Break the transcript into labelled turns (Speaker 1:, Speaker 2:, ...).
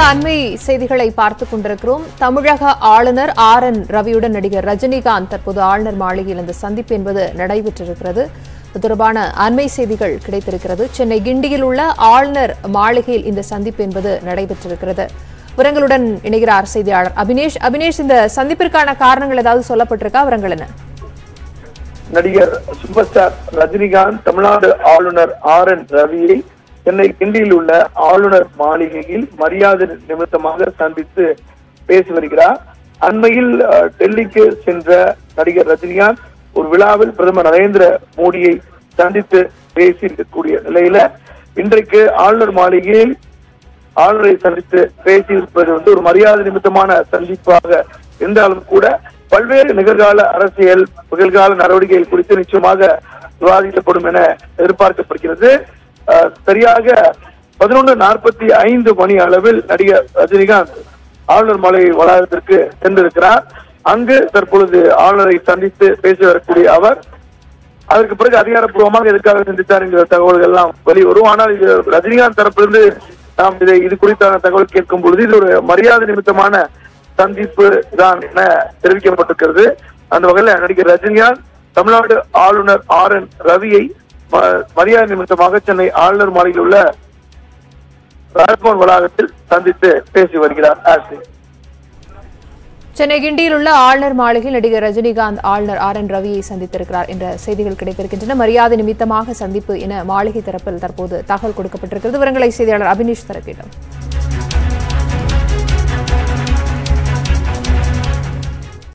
Speaker 1: அண்மை செய்திகளை பார்த்துக் கொண்டிருக்கிறோம் தமிழக ஆளுநர் ஆர் என் ரவியுடன் நடிகர் ரஜினிகாந்த் தற்போது ஆளுநர் மாளிகையில் இந்த சந்திப்பு என்பது நடைபெற்றிருக்கிறது இது தொடர்பான அண்மை செய்திகள் கிடைத்திருக்கிறது சென்னை கிண்டியில் உள்ள ஆளுநர் மாளிகையில் இந்த சந்திப்பு என்பது நடைபெற்றிருக்கிறது விவரங்களுடன் இணைகிறார் செய்தியாளர் அபினேஷ் அபினேஷ் இந்த சந்திப்பிற்கான காரணங்கள் ஏதாவது சொல்லப்பட்டிருக்கா விவரங்கள் என்ன
Speaker 2: நடிகர் சூப்பர் ஸ்டார் ரஜினிகாந்த் தமிழ்நாடு ஆளுநர் ஆர் என் ரவியை சென்னை கிண்டியில் உள்ள ஆளுநர் மாளிகையில் மரியாதை நிமித்தமாக சந்தித்து பேசி வருகிறார் அண்மையில் அஹ், டெல்லிக்கு சென்ற நடிகர் ரஜினிகாந்த் ஒரு விழாவில் பிரதமர் நரேந்திர மோடியை சந்தித்து பேசியிருக்கக்கூடிய நிலையில இன்றைக்கு ஆளுநர் மாளிகையில் ஆளுநரை சந்தித்து பேசியிருப்பது வந்து ஒரு மரியாதை நிமித்தமான சந்திப்பாக இருந்தாலும் கூட பல்வேறு நிகழ்கால அரசியல் நிகழ்கால நடவடிக்கைகள் குறித்து நிச்சயமாக விவாதிக்கப்படும் என எதிர்பார்க்கப்படுகிறது அஹ், சரியாக பதினொன்று நாற்பத்தி ஐந்து மணி அளவில் நடிகர் ரஜினிகாந்த் ஆளுநர் மாளிகை வளாகத்திற்கு சென்றிருக்கிறார் அங்கு தற்பொழுது ஆளுநரை சந்தித்து பேசி வரக்கூடிய அவர் அதற்கு பிறகு அதிகாரப்பூர்வமாக எதற்காக சந்தித்தார் என்கிற தகவல்கள் எல்லாம் வெளிவரும் ஆனால் இது ரஜினிகாந்த் தரப்பிலிருந்து நாம் இதை இது குறித்தான தகவல் கேட்கும் பொழுது இது ஒரு மரியாதை நிமித்தமான சந்திப்பு தான் என தெரிவிக்கப்பட்டிருக்கிறது அந்த வகையில் நடிகர் ரஜினிகாந்த் தமிழ்நாடு ஆளுநர் ஆர் என் ரவியை ம- மரியாதை நிமித்தமாக சென்னை ஆளுநர் மாளிகையில் உள்ள ராஜ்பவன் வளாகத்தில் சந்தித்து பேசி வருகிறார் ஆசி
Speaker 1: சென்னை கிண்டியில் உள்ள ஆளுநர் மாளிகையில் நடிகர் ரஜினிகாந்த் ஆளுநர் ஆர் என் ரவியை சந்தித்திருக்கிறார் என்ற செய்திகள் கிடைத்திருக்கின்றன மரியாதை நிமித்தமாக சந்திப்பு என மாளிகை தரப்பில் தற்போது தகவல் கொடுக்கப்பட்டிருக்கிறது விவரங்களை செய்தியாளர் அபினேஷ் தர கேட்டோம்